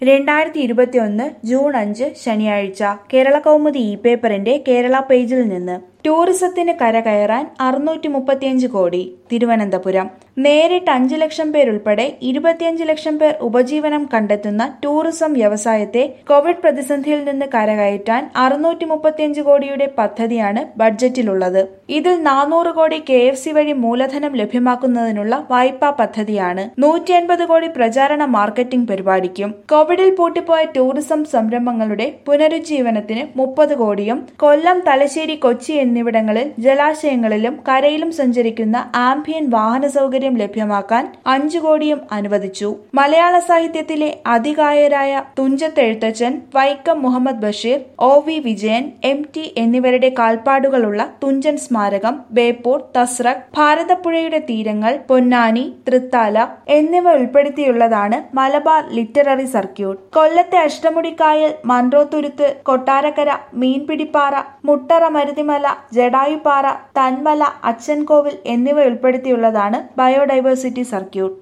രണ്ടായിരത്തി ഇരുപത്തിയൊന്ന് ജൂൺ അഞ്ച് ശനിയാഴ്ച കേരള കൗമുദി ഇ പേപ്പറിന്റെ കേരള പേജിൽ നിന്ന് ടൂറിസത്തിന് കരകയറാൻ അറുന്നൂറ്റി മുപ്പത്തിയഞ്ച് കോടി തിരുവനന്തപുരം നേരിട്ട് അഞ്ച് ലക്ഷം പേരുൾപ്പെടെ ഇരുപത്തിയഞ്ച് ലക്ഷം പേർ ഉപജീവനം കണ്ടെത്തുന്ന ടൂറിസം വ്യവസായത്തെ കോവിഡ് പ്രതിസന്ധിയിൽ നിന്ന് കരകയറ്റാൻ അറുന്നൂറ്റി മുപ്പത്തിയഞ്ച് കോടിയുടെ പദ്ധതിയാണ് ബഡ്ജറ്റിലുള്ളത് ഇതിൽ നാനൂറ് കോടി കെ എഫ് സി വഴി മൂലധനം ലഭ്യമാക്കുന്നതിനുള്ള വായ്പാ പദ്ധതിയാണ് നൂറ്റി അൻപത് കോടി പ്രചാരണ മാർക്കറ്റിംഗ് പരിപാടിക്കും കോവിഡിൽ പൂട്ടിപ്പോയ ടൂറിസം സംരംഭങ്ങളുടെ പുനരുജ്ജീവനത്തിന് മുപ്പത് കോടിയും കൊല്ലം തലശ്ശേരി കൊച്ചി എന്നിവിടങ്ങളിൽ ജലാശയങ്ങളിലും കരയിലും സഞ്ചരിക്കുന്ന ആംബിയൻ വാഹന സൗകര്യം ലഭ്യമാക്കാൻ അഞ്ചു കോടിയും അനുവദിച്ചു മലയാള സാഹിത്യത്തിലെ അതികായരായ Thunchathezhuthachan Vaikom Muhammad Basheer O V Vijayan M T എന്നിവരുടെ കാൽപ്പാടുകളുള്ള തുഞ്ചൻ സ്മാരകം ബേപ്പൂർ തസ്രക് ഭാരതപ്പുഴയുടെ തീരങ്ങൾ പൊന്നാനി തൃത്താല എന്നിവ ഉൾപ്പെടുത്തിയുള്ളതാണ് മലബാർ ലിറ്റററി സർക്യൂട്ട് കൊല്ലത്തെ അഷ്ടമുടിക്കായൽ മൺട്രോത്തുരുത്ത് കൊട്ടാരക്കര മീൻപിടിപ്പാറ മുട്ടറ മരുതിമല ജഡായുപ്പാറ തന്മല അച്ചൻകോവിൽ എന്നിവ ഉൾപ്പെടുത്തിയുള്ളതാണ് ബയോഡൈവേഴ്സിറ്റി സർക്യൂട്ട്